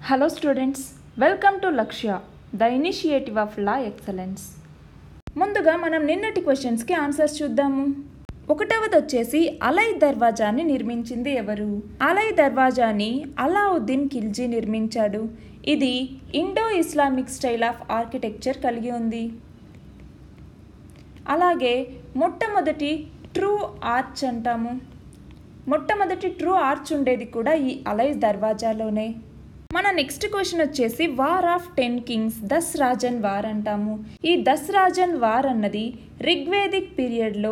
hello students welcome to Lakshya the initiative of law excellence ముందుగా మనం నిన్నటి క్వశ్చన్స్కి ఆన్సర్స్ చూద్దాము ఒకటవది వచ్చేసి అలై దర్వాజాని నిర్మించింది ఎవరు అలై దర్వాజాని అలావుద్దీన్ ఖిల్జీ నిర్మించాడు ఇది Indo Islamic style of architecture కలిగి ఉంది అలాగే మొట్టమొదటి ట్రూ ఆర్చ్ అంటాము మొట్టమొదటి ట్రూ ఆర్చ్ ఉండేది కూడా ఈ అలై దర్వాజాలోనే మన నెక్స్ట్ క్వశ్చన్ వచ్చేసి war of ten kings Das Rajan war అంటాము ఈ దస్ రాజన్ వార్ అన్నది రిగ్వేదిక్ పీరియడ్లో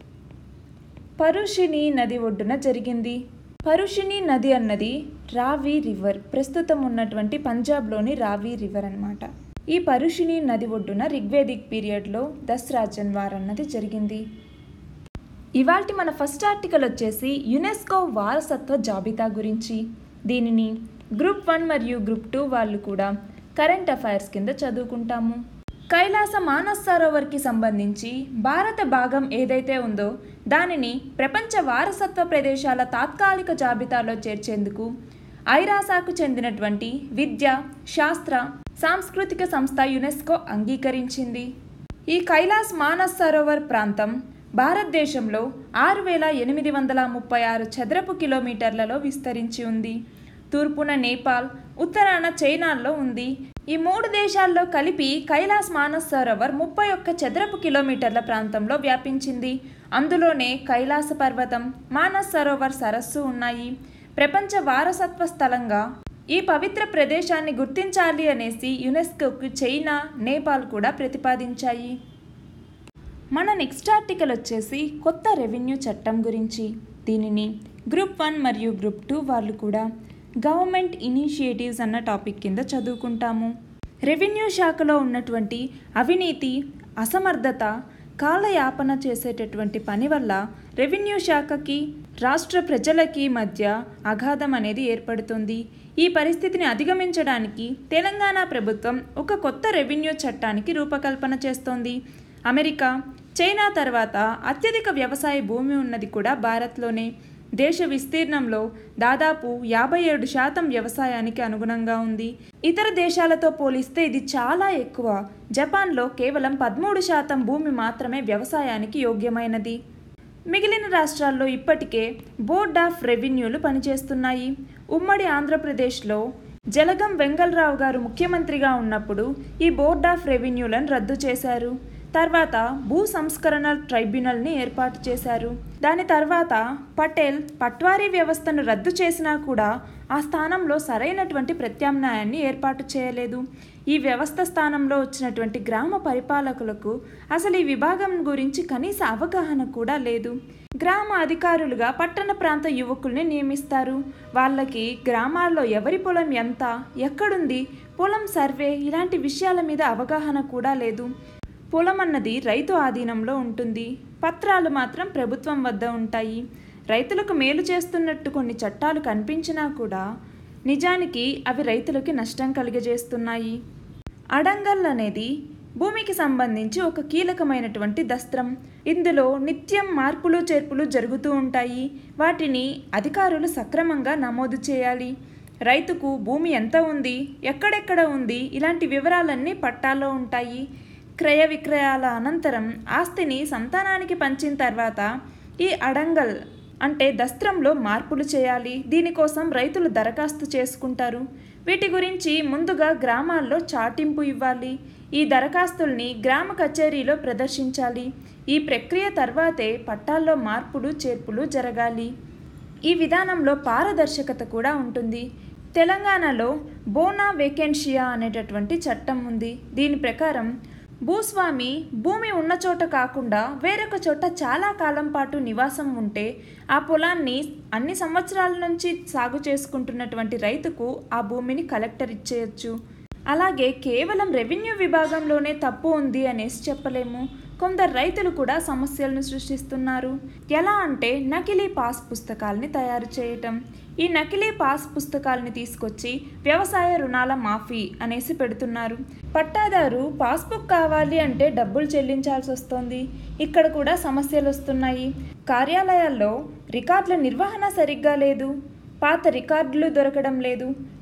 పరుషిని నది ఒడ్డున జరిగింది పరుషిని నది అన్నది రావి రివర్ ప్రస్తుతం ఉన్నటువంటి పంజాబ్లోని రావి రివర్ అన్నమాట ఈ పరుషిని నది ఒడ్డున రిగ్వేదిక్ పీరియడ్లో దస్ రాజన్ వార్ అన్నది జరిగింది ఇవాల్టి మన ఫస్ట్ ఆర్టికల్ వచ్చేసి యునెస్కో వారసత్వ జాబితా గురించి దీనిని గ్రూప్ వన్ మరియు గ్రూప్ టూ వాళ్ళు కూడా కరెంట్ అఫైర్స్ కింద చదువుకుంటాము కైలాస మానస్ సరోవర్కి సంబంధించి భారత భాగం ఏదైతే ఉందో దానిని ప్రపంచ వారసత్వ ప్రదేశాల తాత్కాలిక జాబితాలో చేర్చేందుకు ఐరాసాకు చెందినటువంటి విద్య శాస్త్ర సాంస్కృతిక సంస్థ యునెస్కో అంగీకరించింది ఈ కైలాస్ మానస్ సరోవర్ ప్రాంతం భారతదేశంలో ఆరు వేల ఎనిమిది వందల ముప్పై ఆరు చదరపు కిలోమీటర్లలో విస్తరించి ఉంది తూర్పున నేపాల్ ఉత్తరాన చైనాల్లో ఉంది ఈ మూడు దేశాల్లో కలిపి కైలాస్ మానస్ సరోవర్ ముప్పై ఒక్క చదరపు కిలోమీటర్ల ప్రాంతంలో వ్యాపించింది అందులోనే కైలాస పర్వతం మానస్ సరోవర్ సరస్సు ఉన్నాయి ప్రపంచ వారసత్వ స్థలంగా ఈ పవిత్ర ప్రదేశాన్ని గుర్తించాలి అనేసి యునెస్కోకు చైనా నేపాల్ కూడా ప్రతిపాదించాయి మన నెక్స్ట్ ఆర్టికల్ వచ్చేసి కొత్త రెవెన్యూ చట్టం గురించి దీనిని గ్రూప్ వన్ మరియు గ్రూప్ టూ వాళ్ళు కూడా గవర్నమెంట్ ఇనిషియేటివ్స్ అన్న టాపిక్ కింద చదువుకుంటాము రెవెన్యూ శాఖలో ఉన్నటువంటి అవినీతి అసమర్థత కాలయాపన చేసేటటువంటి పని వల్ల రెవెన్యూ శాఖకి రాష్ట్ర ప్రజలకి మధ్య అగాధం అనేది ఏర్పడుతుంది ఈ పరిస్థితిని అధిగమించడానికి తెలంగాణ ప్రభుత్వం ఒక కొత్త రెవెన్యూ చట్టానికి రూపకల్పన చేస్తోంది అమెరికా చైనా తర్వాత అత్యధిక వ్యవసాయ భూమి ఉన్నది కూడా భారత్లోనే దేశ విస్తీర్ణంలో దాదాపు యాభై ఏడు శాతం వ్యవసాయానికి అనుగుణంగా ఉంది ఇతర దేశాలతో పోలిస్తే ఇది చాలా ఎక్కువ జపాన్లో కేవలం పదమూడు శాతం భూమి మాత్రమే వ్యవసాయానికి యోగ్యమైనది మిగిలిన రాష్ట్రాల్లో ఇప్పటికే బోర్డ్ ఆఫ్ రెవెన్యూలు పనిచేస్తున్నాయి ఉమ్మడి ఆంధ్రప్రదేశ్లో జలగం వెంగళరావు గారు ముఖ్యమంత్రిగా ఉన్నప్పుడు ఈ బోర్డ్ ఆఫ్ రెవెన్యూలను రద్దు చేశారు తర్వాత భూ సంస్కరణ ట్రైబ్యునల్ని ఏర్పాటు చేశారు దాని తర్వాత పటేల్ పట్వారీ వ్యవస్థను రద్దు చేసినా కూడా ఆ స్థానంలో సరైనటువంటి ప్రత్యామ్నాయాన్ని ఏర్పాటు చేయలేదు ఈ వ్యవస్థ స్థానంలో వచ్చినటువంటి గ్రామ పరిపాలకులకు అసలు ఈ విభాగం గురించి కనీస అవగాహన కూడా లేదు గ్రామ అధికారులుగా పట్టణ ప్రాంత యువకుల్ని నియమిస్తారు వాళ్ళకి గ్రామాల్లో ఎవరి పొలం ఎంత ఎక్కడుంది పొలం సర్వే ఇలాంటి విషయాల మీద అవగాహన కూడా లేదు పొలం అన్నది రైతు ఆధీనంలో ఉంటుంది పత్రాలు మాత్రం ప్రభుత్వం వద్ద ఉంటాయి రైతులకు మేలు చేస్తున్నట్టు కొన్ని చట్టాలు కనిపించినా కూడా నిజానికి అవి రైతులకి నష్టం కలిగజేస్తున్నాయి అడంగల్ అనేది భూమికి సంబంధించి ఒక కీలకమైనటువంటి దస్త్రం ఇందులో నిత్యం మార్పులు చేర్పులు జరుగుతూ ఉంటాయి వాటిని అధికారులు సక్రమంగా నమోదు చేయాలి రైతుకు భూమి ఎంత ఉంది ఎక్కడెక్కడ ఉంది ఇలాంటి వివరాలన్నీ పట్టాలో ఉంటాయి క్రయ విక్రయాల అనంతరం ఆస్తిని సంతానానికి పంచిన తర్వాత ఈ అడంగల్ అంటే దస్త్రంలో మార్పులు చేయాలి దీనికోసం రైతులు దరఖాస్తు చేసుకుంటారు వీటి గురించి ముందుగా గ్రామాల్లో చాటింపు ఇవ్వాలి ఈ దరఖాస్తుల్ని గ్రామ కచేరీలో ప్రదర్శించాలి ఈ ప్రక్రియ తర్వాతే పట్టాల్లో మార్పులు చేర్పులు జరగాలి ఈ విధానంలో పారదర్శకత కూడా ఉంటుంది తెలంగాణలో బోనా వేకెన్షియా అనేటటువంటి చట్టం ఉంది దీని ప్రకారం భూస్వామి భూమి ఉన్న చోట కాకుండా వేరొక చోట చాలా కాలం పాటు నివాసం ఉంటే ఆ పొలాన్ని అన్ని సంవత్సరాల నుంచి సాగు చేసుకుంటున్నటువంటి రైతుకు ఆ భూమిని కలెక్టర్ ఇచ్చేయచ్చు అలాగే కేవలం రెవెన్యూ విభాగంలోనే తప్పు ఉంది అనేసి చెప్పలేము కొందరు రైతులు కూడా సమస్యలను సృష్టిస్తున్నారు ఎలా అంటే నకిలీ పాస్ పుస్తకాల్ని తయారు చేయటం ఈ నకిలీ పాస్ పుస్తకాలని తీసుకొచ్చి వ్యవసాయ రుణాల మాఫీ అనేసి పెడుతున్నారు పట్టాదారు పాస్బుక్ కావాలి అంటే డబ్బులు చెల్లించాల్సి వస్తుంది ఇక్కడ కూడా సమస్యలు వస్తున్నాయి కార్యాలయాల్లో రికార్డుల నిర్వహణ సరిగ్గా లేదు పాత రికార్డులు దొరకడం లేదు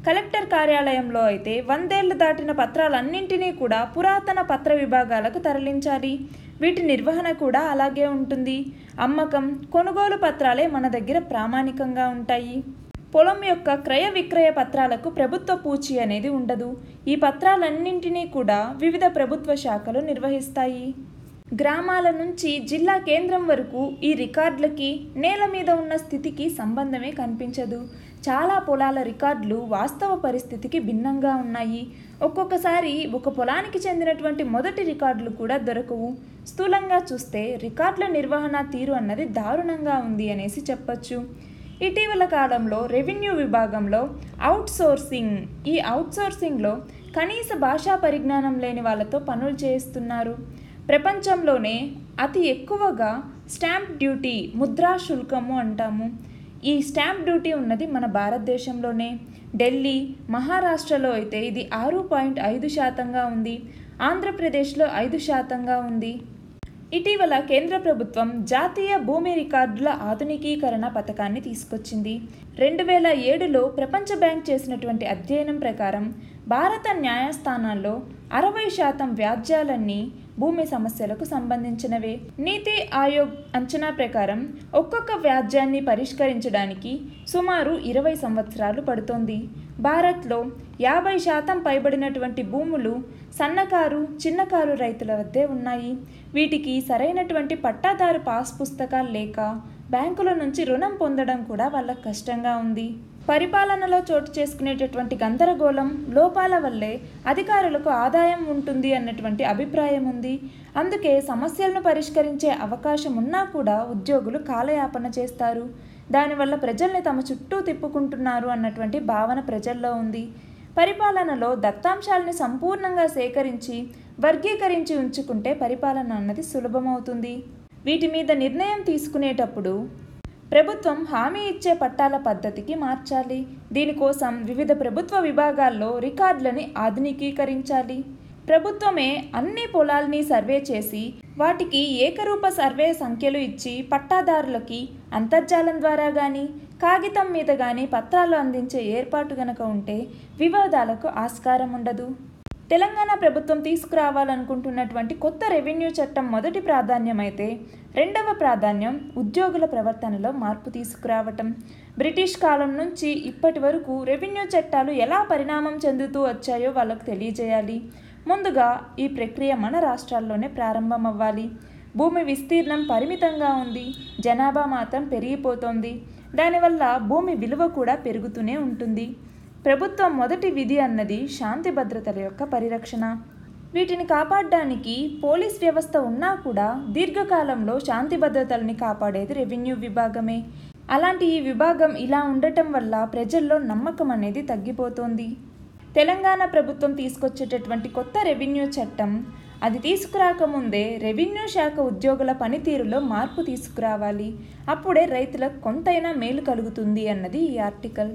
కలెక్టర్ కార్యాలయంలో అయితే వందేళ్లు దాటిన పత్రాలన్నింటినీ కూడా పురాతన పత్ర విభాగాలకు తరలించాలి వీటి నిర్వహణ కూడా అలాగే ఉంటుంది అమ్మకం కొనుగోలు పత్రాలే మన దగ్గర ప్రామాణికంగా ఉంటాయి పొలం యొక్క క్రయ విక్రయ పత్రాలకు ప్రభుత్వ పూచి అనేది ఉండదు ఈ పత్రాలన్నింటినీ కూడా వివిధ ప్రభుత్వ శాఖలు నిర్వహిస్తాయి గ్రామాల నుంచి జిల్లా కేంద్రం వరకు ఈ రికార్డులకి నేల మీద ఉన్న స్థితికి సంబంధమే కనిపించదు చాలా పొలాల రికార్డులు వాస్తవ పరిస్థితికి భిన్నంగా ఉన్నాయి ఒక్కొక్కసారి ఒక పొలానికి చెందినటువంటి మొదటి రికార్డులు కూడా దొరకవు స్థూలంగా చూస్తే రికార్డుల నిర్వహణ తీరు అన్నది దారుణంగా ఉంది అనేసి చెప్పొచ్చు ఇటీవల కాలంలో రెవెన్యూ విభాగంలో అవుట్ సోర్సింగ్ ఈ అవుట్ సోర్సింగ్లో కనీస భాషా పరిజ్ఞానం లేని వాళ్ళతో పనులు చేయిస్తున్నారు ప్రపంచంలోనే అతి ఎక్కువగా స్టాంప్ డ్యూటీ ముద్రా శుల్కము అంటాము ఈ స్టాంప్ డ్యూటీ ఉన్నది మన భారతదేశంలోనే ఢిల్లీ మహారాష్ట్రలో అయితే ఇది ఆరు పాయింట్ ఐదు శాతంగా ఉంది ఆంధ్రప్రదేశ్లో ఐదు శాతంగా ఉంది ఇటీవల కేంద్ర ప్రభుత్వం జాతీయ భూమి రికార్డుల ఆధునికీకరణ పథకాన్ని తీసుకొచ్చింది రెండు వేల ఏడులో ప్రపంచ బ్యాంక్ చేసినటువంటి అధ్యయనం ప్రకారం భారత న్యాయస్థానాల్లో అరవై శాతం వ్యాజ్యాలన్నీ భూమి సమస్యలకు సంబంధించినవే నీతి ఆయోగ్ అంచనా ప్రకారం ఒక్కొక్క వ్యాజ్యాన్ని పరిష్కరించడానికి సుమారు ఇరవై సంవత్సరాలు పడుతోంది భారత్లో యాభై శాతం పైబడినటువంటి భూములు సన్నకారు చిన్నకారు రైతుల వద్దే ఉన్నాయి వీటికి సరైనటువంటి పట్టాదారు పాస్ పుస్తకాలు లేక బ్యాంకుల నుంచి రుణం పొందడం కూడా వాళ్ళకు కష్టంగా ఉంది పరిపాలనలో చోటు చేసుకునేటటువంటి గందరగోళం లోపాల వల్లే అధికారులకు ఆదాయం ఉంటుంది అన్నటువంటి అభిప్రాయం ఉంది అందుకే సమస్యలను పరిష్కరించే అవకాశం ఉన్నా కూడా ఉద్యోగులు కాలయాపన చేస్తారు దానివల్ల ప్రజల్ని తమ చుట్టూ తిప్పుకుంటున్నారు అన్నటువంటి భావన ప్రజల్లో ఉంది పరిపాలనలో దత్తాంశాలని సంపూర్ణంగా సేకరించి వర్గీకరించి ఉంచుకుంటే పరిపాలన అన్నది సులభమవుతుంది వీటి మీద నిర్ణయం తీసుకునేటప్పుడు ప్రభుత్వం హామీ ఇచ్చే పట్టాల పద్ధతికి మార్చాలి దీనికోసం వివిధ ప్రభుత్వ విభాగాల్లో రికార్డులని ఆధునికీకరించాలి ప్రభుత్వమే అన్ని పొలాల్ని సర్వే చేసి వాటికి ఏకరూప సర్వే సంఖ్యలు ఇచ్చి పట్టాదారులకి అంతర్జాలం ద్వారా కానీ కాగితం మీద కానీ పత్రాలు అందించే ఏర్పాటు గనక ఉంటే వివాదాలకు ఆస్కారం ఉండదు తెలంగాణ ప్రభుత్వం తీసుకురావాలనుకుంటున్నటువంటి కొత్త రెవెన్యూ చట్టం మొదటి ప్రాధాన్యమైతే రెండవ ప్రాధాన్యం ఉద్యోగుల ప్రవర్తనలో మార్పు తీసుకురావటం బ్రిటిష్ కాలం నుంచి ఇప్పటి వరకు రెవెన్యూ చట్టాలు ఎలా పరిణామం చెందుతూ వచ్చాయో వాళ్ళకు తెలియజేయాలి ముందుగా ఈ ప్రక్రియ మన రాష్ట్రాల్లోనే ప్రారంభం అవ్వాలి భూమి విస్తీర్ణం పరిమితంగా ఉంది జనాభా మాత్రం పెరిగిపోతోంది దానివల్ల భూమి విలువ కూడా పెరుగుతూనే ఉంటుంది ప్రభుత్వం మొదటి విధి అన్నది శాంతి భద్రతల యొక్క పరిరక్షణ వీటిని కాపాడడానికి పోలీస్ వ్యవస్థ ఉన్నా కూడా దీర్ఘకాలంలో శాంతి భద్రతల్ని కాపాడేది రెవెన్యూ విభాగమే అలాంటి ఈ విభాగం ఇలా ఉండటం వల్ల ప్రజల్లో నమ్మకం అనేది తగ్గిపోతోంది తెలంగాణ ప్రభుత్వం తీసుకొచ్చేటటువంటి కొత్త రెవెన్యూ చట్టం అది తీసుకురాకముందే రెవెన్యూ శాఖ ఉద్యోగుల పనితీరులో మార్పు తీసుకురావాలి అప్పుడే రైతులకు కొంతైనా మేలు కలుగుతుంది అన్నది ఈ ఆర్టికల్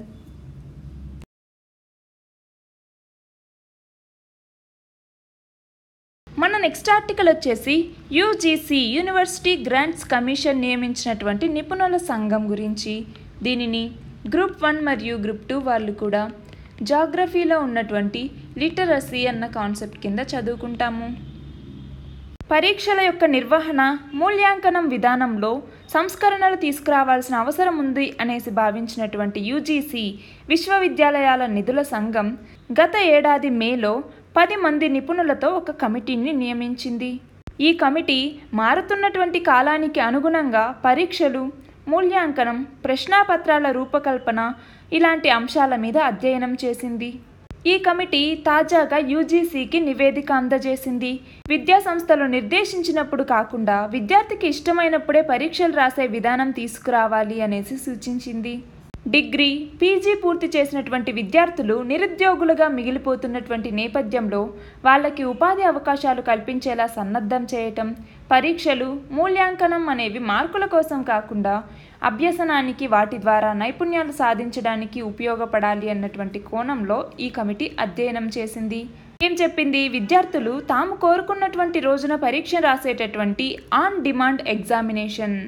మన నెక్స్ట్ ఆర్టికల్ వచ్చేసి యూజీసీ యూనివర్సిటీ గ్రాంట్స్ కమిషన్ నియమించినటువంటి నిపుణుల సంఘం గురించి దీనిని గ్రూప్ వన్ మరియు గ్రూప్ టూ వాళ్ళు కూడా జాగ్రఫీలో ఉన్నటువంటి లిటరసీ అన్న కాన్సెప్ట్ కింద చదువుకుంటాము పరీక్షల యొక్క నిర్వహణ మూల్యాంకనం విధానంలో సంస్కరణలు తీసుకురావాల్సిన అవసరం ఉంది అనేసి భావించినటువంటి యూజీసీ విశ్వవిద్యాలయాల నిధుల సంఘం గత ఏడాది మేలో పది మంది నిపుణులతో ఒక కమిటీని నియమించింది ఈ కమిటీ మారుతున్నటువంటి కాలానికి అనుగుణంగా పరీక్షలు మూల్యాంకనం ప్రశ్నాపత్రాల రూపకల్పన ఇలాంటి అంశాల మీద అధ్యయనం చేసింది ఈ కమిటీ తాజాగా యూజీసీకి నివేదిక అందజేసింది విద్యా సంస్థలు నిర్దేశించినప్పుడు కాకుండా విద్యార్థికి ఇష్టమైనప్పుడే పరీక్షలు రాసే విధానం తీసుకురావాలి అనేసి సూచించింది డిగ్రీ పీజీ పూర్తి చేసినటువంటి విద్యార్థులు నిరుద్యోగులుగా మిగిలిపోతున్నటువంటి నేపథ్యంలో వాళ్ళకి ఉపాధి అవకాశాలు కల్పించేలా సన్నద్ధం చేయటం పరీక్షలు మూల్యాంకనం అనేవి మార్కుల కోసం కాకుండా అభ్యసనానికి వాటి ద్వారా నైపుణ్యాలు సాధించడానికి ఉపయోగపడాలి అన్నటువంటి కోణంలో ఈ కమిటీ అధ్యయనం చేసింది ఏం చెప్పింది విద్యార్థులు తాము కోరుకున్నటువంటి రోజున పరీక్ష రాసేటటువంటి ఆన్ డిమాండ్ ఎగ్జామినేషన్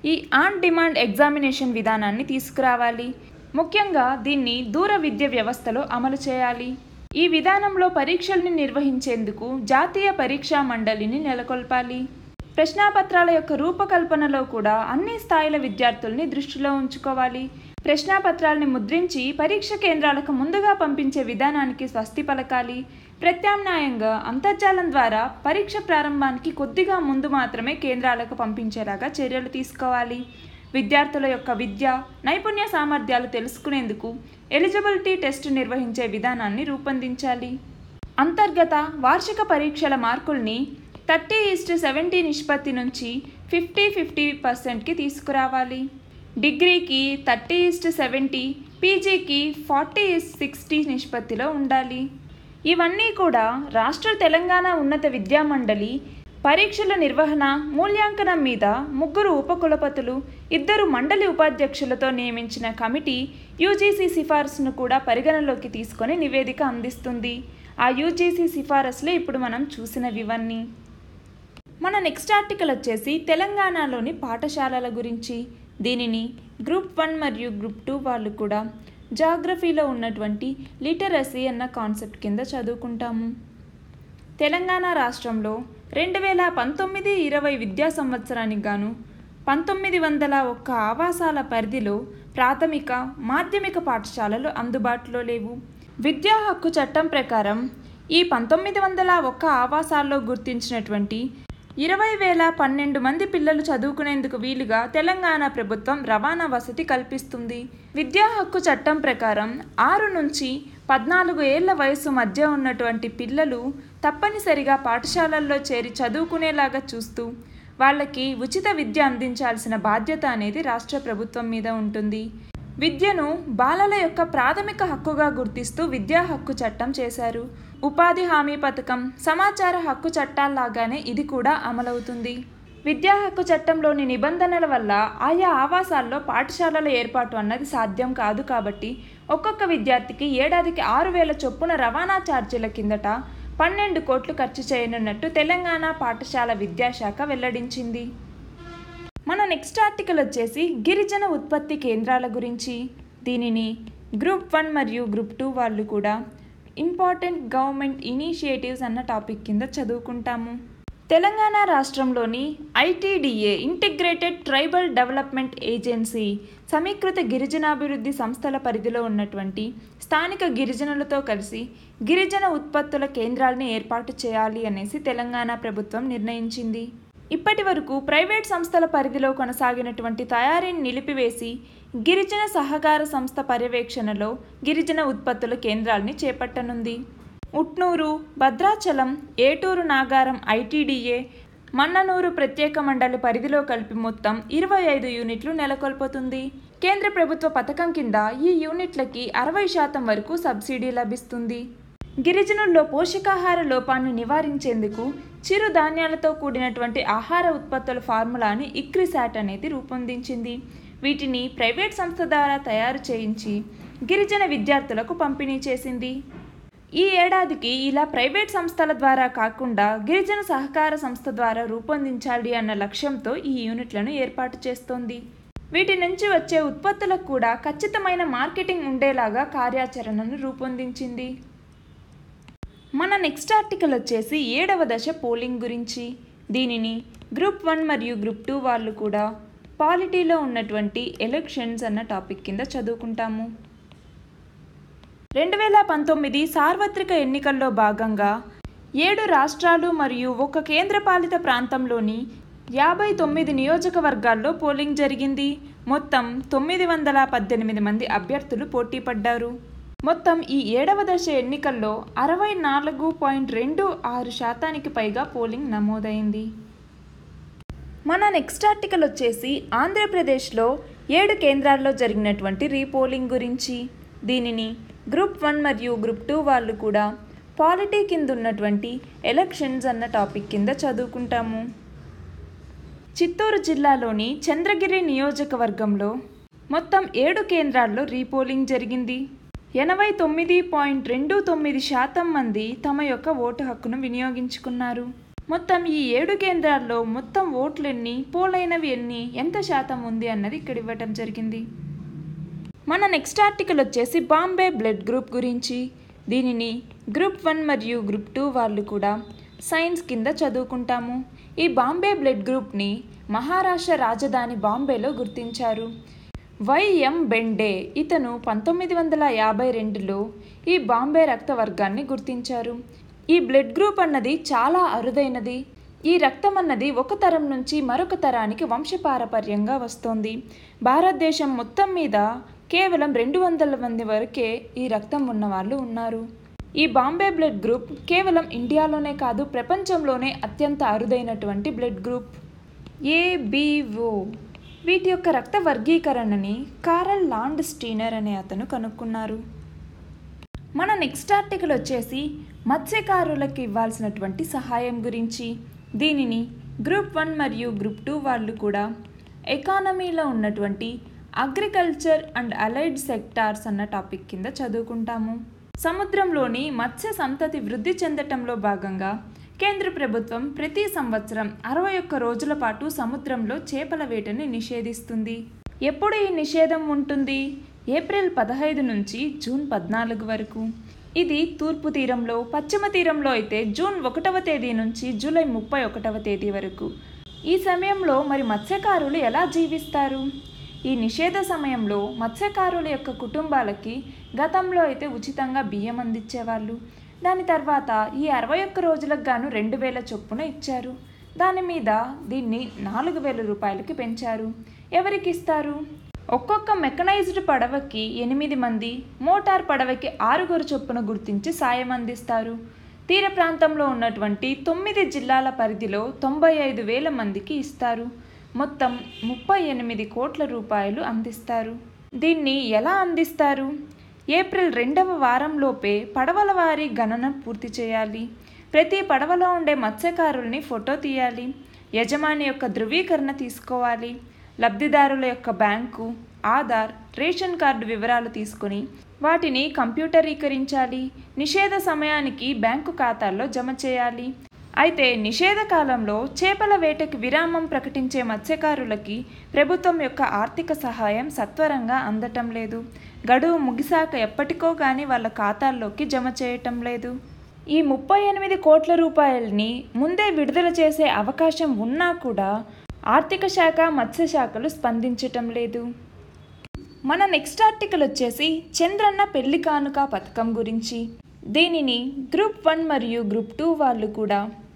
ఈ ఆన్ డిమాండ్ ఎగ్జామినేషన్ విధానాన్ని తీసుకురావాలి ముఖ్యంగా దీన్ని దూర విద్య వ్యవస్థలో అమలు చేయాలి ఈ విధానంలో పరీక్షల్ని నిర్వహించేందుకు జాతీయ పరీక్షా మండలిని నెలకొల్పాలి ప్రశ్నాపత్రాల యొక్క రూపకల్పనలో కూడా అన్ని స్థాయిల విద్యార్థుల్ని దృష్టిలో ఉంచుకోవాలి ప్రశ్నాపత్రాల్ని ముద్రించి పరీక్ష కేంద్రాలకు ముందుగా పంపించే విధానానికి స్వస్తి పలకాలి ప్రత్యామ్నాయంగా అంతర్జాలం ద్వారా పరీక్ష ప్రారంభానికి కొద్దిగా ముందు మాత్రమే కేంద్రాలకు పంపించేలాగా చర్యలు తీసుకోవాలి విద్యార్థుల యొక్క విద్య నైపుణ్య సామర్థ్యాలు తెలుసుకునేందుకు ఎలిజిబిలిటీ టెస్ట్ నిర్వహించే విధానాన్ని రూపొందించాలి అంతర్గత వార్షిక పరీక్షల మార్కుల్ని థర్టీ ఈస్ట్ సెవెంటీ నిష్పత్తి నుంచి ఫిఫ్టీ ఫిఫ్టీ పర్సెంట్కి తీసుకురావాలి డిగ్రీకి థర్టీ ఈస్ట్ సెవెంటీ పీజీకి ఫార్టీ ఈస్ట్ సిక్స్టీ నిష్పత్తిలో ఉండాలి ఇవన్నీ కూడా రాష్ట్ర తెలంగాణ ఉన్నత విద్యామండలి పరీక్షల నిర్వహణ మూల్యాంకనం మీద ముగ్గురు ఉపకులపతులు ఇద్దరు మండలి ఉపాధ్యక్షులతో నియమించిన కమిటీ యూజీసీ సిఫారసును కూడా పరిగణలోకి తీసుకొని నివేదిక అందిస్తుంది ఆ యూజీసీ సిఫారసులే ఇప్పుడు మనం చూసినవివన్నీ మన నెక్స్ట్ ఆర్టికల్ వచ్చేసి తెలంగాణలోని పాఠశాలల గురించి దీనిని గ్రూప్ వన్ మరియు గ్రూప్ టూ వాళ్ళు కూడా జాగ్రఫీలో ఉన్నటువంటి లిటరసీ అన్న కాన్సెప్ట్ కింద చదువుకుంటాము తెలంగాణ రాష్ట్రంలో రెండు వేల పంతొమ్మిది ఇరవై విద్యా సంవత్సరానికి గాను పంతొమ్మిది వందల ఒక్క ఆవాసాల పరిధిలో ప్రాథమిక మాధ్యమిక పాఠశాలలు అందుబాటులో లేవు విద్యా హక్కు చట్టం ప్రకారం ఈ పంతొమ్మిది వందల ఒక్క ఆవాసాల్లో గుర్తించినటువంటి ఇరవై వేల పన్నెండు మంది పిల్లలు చదువుకునేందుకు వీలుగా తెలంగాణ ప్రభుత్వం రవాణా వసతి కల్పిస్తుంది విద్యా హక్కు చట్టం ప్రకారం ఆరు నుంచి పద్నాలుగు ఏళ్ల వయసు మధ్య ఉన్నటువంటి పిల్లలు తప్పనిసరిగా పాఠశాలల్లో చేరి చదువుకునేలాగా చూస్తూ వాళ్ళకి ఉచిత విద్య అందించాల్సిన బాధ్యత అనేది రాష్ట్ర ప్రభుత్వం మీద ఉంటుంది విద్యను బాలల యొక్క ప్రాథమిక హక్కుగా గుర్తిస్తూ విద్యా హక్కు చట్టం చేశారు ఉపాధి హామీ పథకం సమాచార హక్కు చట్టాల్లాగానే ఇది కూడా అమలవుతుంది విద్యా హక్కు చట్టంలోని నిబంధనల వల్ల ఆయా ఆవాసాల్లో పాఠశాలల ఏర్పాటు అన్నది సాధ్యం కాదు కాబట్టి ఒక్కొక్క విద్యార్థికి ఏడాదికి ఆరు వేల చొప్పున రవాణా ఛార్జీల కిందట పన్నెండు కోట్లు ఖర్చు చేయనున్నట్టు తెలంగాణ పాఠశాల విద్యాశాఖ వెల్లడించింది మన నెక్స్ట్ ఆర్టికల్ వచ్చేసి గిరిజన ఉత్పత్తి కేంద్రాల గురించి దీనిని గ్రూప్ వన్ మరియు గ్రూప్ టూ వాళ్ళు కూడా ఇంపార్టెంట్ గవర్నమెంట్ ఇనిషియేటివ్స్ అన్న టాపిక్ కింద చదువుకుంటాము తెలంగాణ రాష్ట్రంలోని ITDA integrated tribal development agency సమీకృత గిరిజనాభివృద్ధి సంస్థల పరిధిలో ఉన్నటువంటి స్థానిక గిరిజనులతో కలిసి గిరిజన ఉత్పత్తుల కేంద్రాలని ఏర్పాటు చేయాలి అనేసి తెలంగాణ ప్రభుత్వం నిర్ణయించింది ఇప్పటి వరకు ప్రైవేట్ సంస్థల పరిధిలో కొనసాగినటువంటి తయారీని నిలిపివేసి గిరిజన సహకార సంస్థ పర్యవేక్షణలో గిరిజన ఉత్పత్తుల కేంద్రాల్ని చేపట్టనుంది ఉట్నూరు భద్రాచలం ఏటూరు నాగారం ఐటీడీఏ మన్ననూరు ప్రత్యేక మండలి పరిధిలో కలిపి మొత్తం ఇరవై ఐదు యూనిట్లు నెలకొల్పుతుంది కేంద్ర ప్రభుత్వ పథకం కింద ఈ యూనిట్లకి అరవై శాతం వరకు సబ్సిడీ లభిస్తుంది గిరిజనుల్లో పోషకాహార లోపాన్ని నివారించేందుకు చిరు ధాన్యాలతో కూడినటువంటి ఆహార ఉత్పత్తుల ఫార్ములాని ఇక్రిసాట్ అనేది రూపొందించింది వీటిని ప్రైవేట్ సంస్థ ద్వారా తయారు చేయించి గిరిజన విద్యార్థులకు పంపిణీ చేసింది ఈ ఏడాదికి ఇలా ప్రైవేట్ సంస్థల ద్వారా కాకుండా గిరిజన సహకార సంస్థ ద్వారా రూపొందించాలి అన్న లక్ష్యంతో ఈ యూనిట్లను ఏర్పాటు చేస్తోంది వీటి నుంచి వచ్చే ఉత్పత్తులకు కూడా ఖచ్చితమైన మార్కెటింగ్ ఉండేలాగా కార్యాచరణను రూపొందించింది మన నెక్స్ట్ ఆర్టికల్ వచ్చేసి ఏడవ దశ పోలింగ్ గురించి దీనిని గ్రూప్ వన్ మరియు గ్రూప్ టూ వాళ్ళు కూడా పాలిటీలో ఉన్నటువంటి ఎలక్షన్స్ అన్న టాపిక్ కింద చదువుకుంటాము రెండు వేల పంతొమ్మిది సార్వత్రిక ఎన్నికల్లో భాగంగా ఏడు రాష్ట్రాలు మరియు ఒక కేంద్రపాలిత ప్రాంతంలోని యాభై తొమ్మిది నియోజకవర్గాల్లో పోలింగ్ జరిగింది మొత్తం తొమ్మిది వందల పద్దెనిమిది మంది అభ్యర్థులు పోటీ పడ్డారు మొత్తం ఈ ఏడవ దశ ఎన్నికల్లో అరవై నాలుగు పాయింట్ రెండు ఆరు శాతానికి పైగా పోలింగ్ నమోదైంది మన నెక్స్ట్ ఆర్టికల్ వచ్చేసి ఆంధ్రప్రదేశ్లో ఏడు కేంద్రాల్లో జరిగినటువంటి రీపోలింగ్ గురించి దీనిని గ్రూప్ వన్ మరియు గ్రూప్ టూ వాళ్ళు కూడా పాలిటీ కింద ఉన్నటువంటి ఎలక్షన్స్ అన్న టాపిక్ కింద చదువుకుంటాము చిత్తూరు జిల్లాలోని చంద్రగిరి నియోజకవర్గంలో మొత్తం ఏడు కేంద్రాల్లో రీపోలింగ్ జరిగింది ఎనభై తొమ్మిది పాయింట్ రెండు తొమ్మిది శాతం మంది తమ యొక్క ఓటు హక్కును వినియోగించుకున్నారు మొత్తం ఈ ఏడు కేంద్రాల్లో మొత్తం ఓట్లు ఎన్ని పోలైనవి ఎన్ని ఎంత శాతం ఉంది అన్నది ఇక్కడ ఇవ్వటం జరిగింది మన నెక్స్ట్ ఆర్టికల్ వచ్చేసి బాంబే బ్లడ్ గ్రూప్ గురించి దీనిని గ్రూప్ వన్ మరియు గ్రూప్ టూ వాళ్ళు కూడా సైన్స్ కింద చదువుకుంటాము ఈ బాంబే బ్లడ్ గ్రూప్ని మహారాష్ట్ర రాజధాని బాంబేలో గుర్తించారు వైఎం బెండే ఇతను పంతొమ్మిది వందల యాభై రెండులో ఈ బాంబే రక్త వర్గాన్ని గుర్తించారు ఈ బ్లడ్ గ్రూప్ అన్నది చాలా అరుదైనది ఈ రక్తం అన్నది ఒక తరం నుంచి మరొక తరానికి వంశపారపర్యంగా వస్తోంది భారతదేశం మొత్తం మీద కేవలం రెండు వందల మంది వరకే ఈ రక్తం ఉన్న వాళ్ళు ఉన్నారు ఈ బాంబే బ్లడ్ గ్రూప్ కేవలం ఇండియాలోనే కాదు ప్రపంచంలోనే అత్యంత అరుదైనటువంటి బ్లడ్ గ్రూప్ ఏబిఓ వీటి యొక్క రక్త వర్గీకరణని కారల్ లాండ్ స్టీనర్ అనే అతను కనుక్కున్నారు మన నెక్స్ట్ ఆర్టికల్ వచ్చేసి మత్స్యకారులకు ఇవ్వాల్సినటువంటి సహాయం గురించి దీనిని గ్రూప్ వన్ మరియు గ్రూప్ టూ వాళ్ళు కూడా ఎకానమీలో ఉన్నటువంటి అగ్రికల్చర్ అండ్ అలైడ్ సెక్టార్స్ అన్న టాపిక్ కింద చదువుకుంటాము సముద్రంలోని మత్స్య సంతతి వృద్ధి చెందటంలో భాగంగా కేంద్ర ప్రభుత్వం ప్రతి సంవత్సరం అరవై ఒక్క రోజుల పాటు సముద్రంలో చేపల వేటని నిషేధిస్తుంది ఎప్పుడు ఈ నిషేధం ఉంటుంది ఏప్రిల్ పదహైదు నుంచి జూన్ పద్నాలుగు వరకు ఇది తూర్పు తీరంలో పశ్చిమ తీరంలో అయితే జూన్ ఒకటవ తేదీ నుంచి జూలై ముప్పై ఒకటవ తేదీ వరకు ఈ సమయంలో మరి మత్స్యకారులు ఎలా జీవిస్తారు ఈ నిషేధ సమయంలో మత్స్యకారుల యొక్క కుటుంబాలకి గతంలో అయితే ఉచితంగా బియ్యం అందించేవాళ్ళు దాని తర్వాత ఈ అరవై ఒక్క రోజులకు గాను రెండు వేల చొప్పున ఇచ్చారు దాని మీద దీన్ని నాలుగు వేల రూపాయలకి పెంచారు ఎవరికి ఇస్తారు ఒక్కొక్క మెకనైజ్డ్ పడవకి ఎనిమిది మంది మోటార్ పడవకి ఆరుగురు చొప్పున గుర్తించి సాయం అందిస్తారు తీర ప్రాంతంలో ఉన్నటువంటి తొమ్మిది జిల్లాల పరిధిలో తొంభై ఐదు వేల మందికి ఇస్తారు మొత్తం ముప్పై ఎనిమిది కోట్ల రూపాయలు అందిస్తారు దీన్ని ఎలా అందిస్తారు ఏప్రిల్ రెండవ వారంలోపే పడవల వారి గణన పూర్తి చేయాలి ప్రతి పడవలో ఉండే మత్స్యకారుల్ని ఫోటో తీయాలి యజమాని యొక్క ధృవీకరణ తీసుకోవాలి లబ్ధిదారుల యొక్క బ్యాంకు ఆధార్ రేషన్ కార్డు వివరాలు తీసుకుని వాటిని కంప్యూటరీకరించాలి నిషేధ సమయానికి బ్యాంకు ఖాతాల్లో జమ చేయాలి అయితే నిషేధ కాలంలో చేపల వేటకి విరామం ప్రకటించే మత్స్యకారులకి ప్రభుత్వం యొక్క ఆర్థిక సహాయం సత్వరంగా అందటం లేదు గడువు ముగిసాక ఎప్పటికో కానీ వాళ్ళ ఖాతాల్లోకి జమ చేయటం లేదు ఈ ముప్పై ఎనిమిది కోట్ల రూపాయలని ముందే విడుదల చేసే అవకాశం ఉన్నా కూడా ఆర్థిక శాఖ మత్స్యశాఖలు స్పందించటం లేదు మన నెక్స్ట్ ఆర్టికల్ వచ్చేసి చంద్రన్న పెళ్లి కానుక పథకం గురించి దీనిని గ్రూప్ వన్ మరియు గ్రూప్ టూ వాళ్ళు కూడా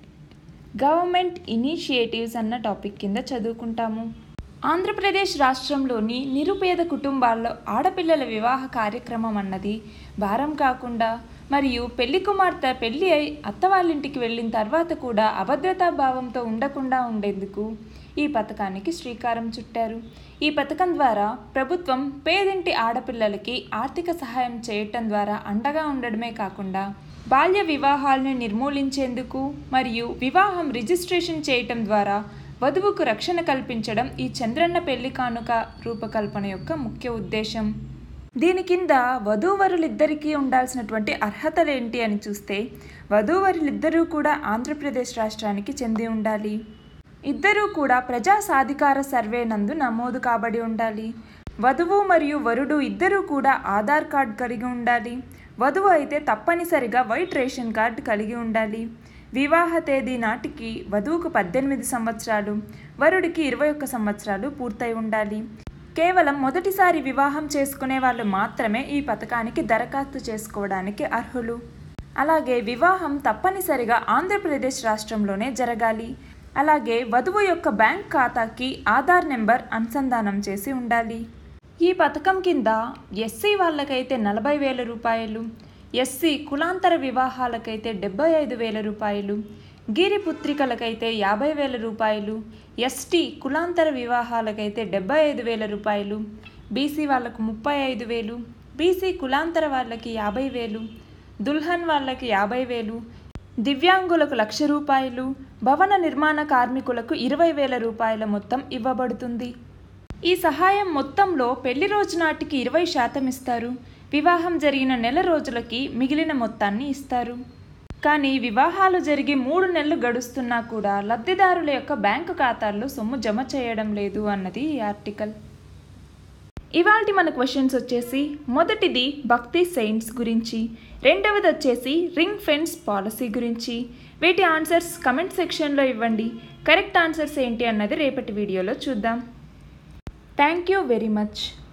గవర్నమెంట్ ఇనిషియేటివ్స్ అన్న టాపిక్ కింద చదువుకుంటాము ఆంధ్రప్రదేశ్ రాష్ట్రంలోని నిరుపేద కుటుంబాల్లో ఆడపిల్లల వివాహ కార్యక్రమం అన్నది భారం కాకుండా మరియు పెళ్లి కుమార్తె పెళ్లి అయి అత్తవాళ్ళింటికి వెళ్ళిన తర్వాత కూడా అభద్రతా భావంతో ఉండకుండా ఉండేందుకు ఈ పథకానికి శ్రీకారం చుట్టారు ఈ పథకం ద్వారా ప్రభుత్వం పేదింటి ఆడపిల్లలకి ఆర్థిక సహాయం చేయటం ద్వారా అండగా ఉండడమే కాకుండా బాల్య వివాహాలను నిర్మూలించేందుకు మరియు వివాహం రిజిస్ట్రేషన్ చేయటం ద్వారా వధువుకు రక్షణ కల్పించడం ఈ చంద్రన్న పెళ్లి కానుక రూపకల్పన యొక్క ముఖ్య ఉద్దేశం దీని కింద వధూవరులిద్దరికీ ఉండాల్సినటువంటి అర్హతలేంటి అని చూస్తే వధూవరులిద్దరూ కూడా ఆంధ్రప్రదేశ్ రాష్ట్రానికి చెంది ఉండాలి ఇద్దరూ కూడా ప్రజా సాధికార సర్వే నందు నమోదు కాబడి ఉండాలి వధువు మరియు వరుడు ఇద్దరూ కూడా ఆధార్ కార్డ్ కలిగి ఉండాలి వధువు అయితే తప్పనిసరిగా వైట్ రేషన్ కార్డు కలిగి ఉండాలి వివాహ తేదీ నాటికి వధువుకు పద్దెనిమిది సంవత్సరాలు వరుడికి ఇరవై ఒక్క సంవత్సరాలు పూర్తయి ఉండాలి కేవలం మొదటిసారి వివాహం చేసుకునే వాళ్ళు మాత్రమే ఈ పథకానికి దరఖాస్తు చేసుకోవడానికి అర్హులు అలాగే వివాహం తప్పనిసరిగా ఆంధ్రప్రదేశ్ రాష్ట్రంలోనే జరగాలి అలాగే వధువు యొక్క బ్యాంక్ ఖాతాకి ఆధార్ నెంబర్ అనుసంధానం చేసి ఉండాలి ఈ పథకం కింద ఎస్సీ వాళ్ళకైతే నలభై వేల రూపాయలు ఎస్సీ కులాంతర వివాహాలకైతే డెబ్బై ఐదు వేల రూపాయలు గిరి పుత్రికలకైతే యాభై వేల రూపాయలు ఎస్టీ కులాంతర వివాహాలకైతే డెబ్బై ఐదు వేల రూపాయలు బీసీ వాళ్ళకు ముప్పై ఐదు వేలు బీసీ కులాంతర వాళ్ళకి యాభై వేలు దుల్హన్ వాళ్ళకి యాభై వేలు దివ్యాంగులకు లక్ష రూపాయలు భవన నిర్మాణ కార్మికులకు ఇరవై వేల రూపాయల మొత్తం ఇవ్వబడుతుంది ఈ సహాయం మొత్తంలో పెళ్లి రోజు నాటికి ఇరవై శాతం ఇస్తారు వివాహం జరిగిన నెల రోజులకి మిగిలిన మొత్తాన్ని ఇస్తారు కానీ వివాహాలు జరిగి మూడు నెలలు గడుస్తున్నా కూడా లబ్ధిదారుల యొక్క బ్యాంకు ఖాతాల్లో సొమ్ము జమ చేయడం లేదు అన్నది ఈ ఆర్టికల్ ఇవాల్టి మన క్వశ్చన్స్ వచ్చేసి మొదటిది భక్తి సెయింట్స్ గురించి రెండవది వచ్చేసి రింగ్ ఫెన్స్ పాలసీ గురించి వీటి ఆన్సర్స్ కమెంట్ సెక్షన్లో ఇవ్వండి కరెక్ట్ ఆన్సర్స్ ఏంటి అన్నది రేపటి వీడియోలో చూద్దాం థ్యాంక్ యూ వెరీ మచ్